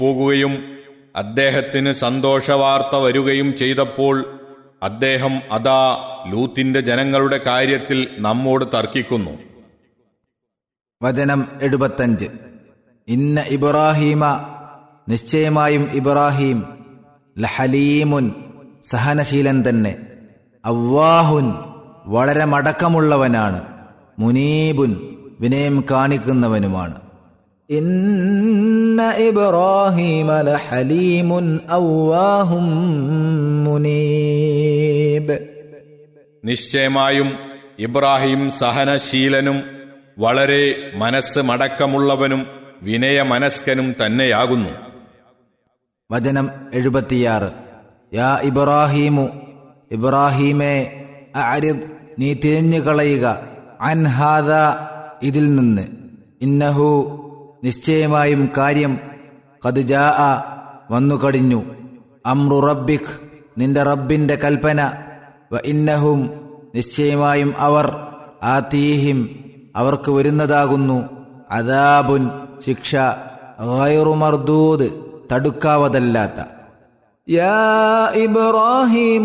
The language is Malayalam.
പോകുകയും അദ്ദേഹത്തിന് സന്തോഷവാർത്ത വരുകയും ചെയ്തപ്പോൾ അദ്ദേഹം അതാ ലൂത്തിന്റെ ജനങ്ങളുടെ കാര്യത്തിൽ നമ്മോട് തർക്കിക്കുന്നു വചനം എഴുപത്തഞ്ച് ഇന്ന ഇബ്രാഹീമ നിശ്ചയമായും ഇബ്രാഹിം ലഹലീമുൻ സഹനശീലൻ തന്നെ അവ്വാഹുൻ വളരെ മടക്കമുള്ളവനാണ് മുനീബുൻ വിനയം കാണിക്കുന്നവനുമാണ് ഇന്ന ഇബ്രാഹീമ ലഹലീമുൻ അവ്വാഹും മുനീബ് നിശ്ചയമായും ഇബ്രാഹിം സഹനശീലനും വളരെ മനസ്സ് മടക്കമുള്ളവനും വിനയമനസ്കനും തന്നെയാകുന്നു വചനം എഴുപത്തിയാറ് യാ ഇബ്രാഹീമു ഇബ്രാഹീമേ അരിദ് നീ തിരിഞ്ഞു കളയുക അൻഹാദ ഇതിൽ നിന്ന് ഇന്നഹു നിശ്ചയമായും കാര്യം കത് ജാ വന്നു കടിഞ്ഞു അമ്രു റബ്ബിഖ് നിന്റെ റബ്ബിന്റെ കൽപ്പന വ ഇന്നഹും നിശ്ചയമായും അവർ ആതീഹിം അവർക്ക് വരുന്നതാകുന്നു അദാബുൻ ശിക്ഷ ഗൈറു മർദൂദ് തടുക്കാവതല്ലാത്ത യാ ഇബ്രാഹിം